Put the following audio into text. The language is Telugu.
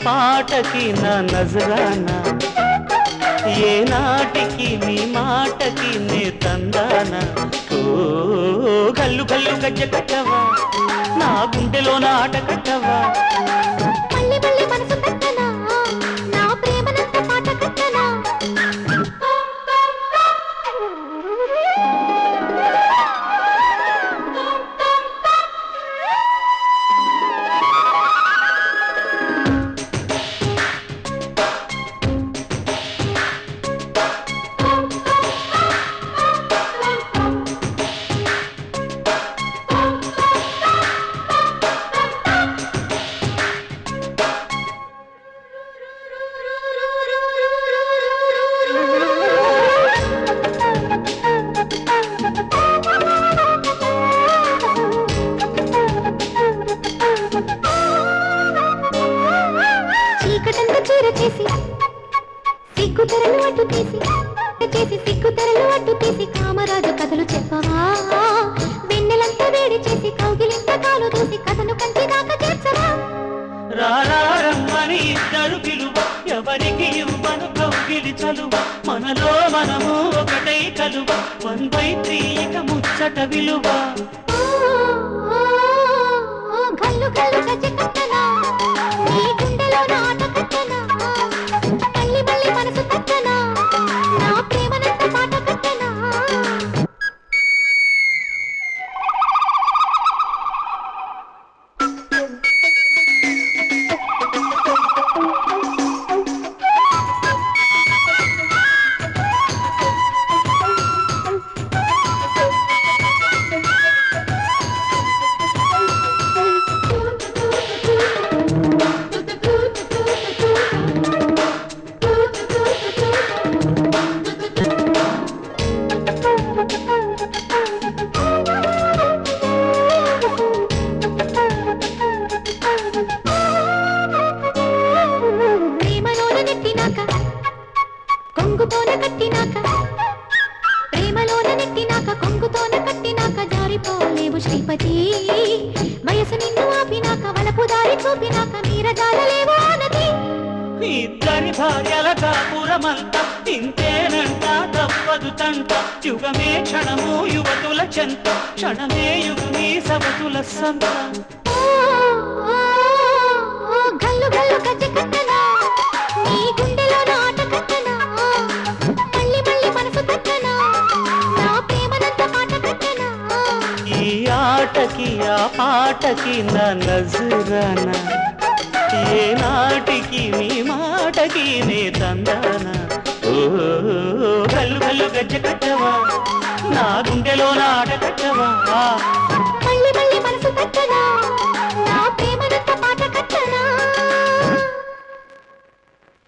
పాటకి నా నజరానా ఏ నాటికి నీ మాటకి నే తందానా ఓ గల్లు గల్లు గజ్జ కట్టవా నా గుండెలో నాట కట్టవా మళ్ళీ మళ్ళీ మనసు పెట్టనా నా ప్రేమనంత పాట కట్టనా చీకటంత చీర చేసి సిగ్గు తెరలు అడ్డు తీసి చేసి సిగ్గు తెరలు అడ్డు తీసి కామరాజు కథలు చెప్పవా వెన్నెలంతా వేడి చేసి కౌగిలింత కాలు దూసి కథను కంచి దాకా చేర్చవా రారమ్మని ఇద్దరు పిలువ ఎవరికి ఇవ్వను కౌగిలి చలువ మనలో మనము ఒకటై కలువ వన్ బై త్రీ ఇక ముచ్చట విలువ గల్లు గల్లు గజ్జ కట్టనా నీ గుండెలో నాట కట్టనా మళ్ళీ మళ్ళీ మనసు కట్టనా నా ప్రేమనంత పాట కట్టనా ప్రేమలోన నెట్టినాక కొంగుతోన కట్టినాక ప్రేమలోన నెట్టినాక కొంగుతోన కట్టినాక జారిపోలేవు శ్రీపతి వయసు నిన్ను ఆపినాక వలపు దారి చూపినాక నీరజాలలేవు ఆనది ఇద్దరి భార్యల కాపురమంత ఇంతేనంట తప్పదు తంట యుగమే క్షణము యువతుల చెంత క్షణమే యుగమే సవతుల సంత ఓ, ఓ, ఓ, గల్లు గల్లు గజ్జ కట్టనా నీ గుండెలో నాట కట్టనా మళ్ళీ మళ్ళీ మనసు కట్టనా నా ప్రేమనంత పాట కట్టనా ఈ ఆటకి ఆ పాటకి నా నజరానా ఏ నాటికి నీ మాటకి నే తందానా ఓ గల్లు గల్లు గజ్జ కట్టవా నా గుండెలో నాట కట్టవా మళ్ళీ మళ్ళీ మనసు కట్టనా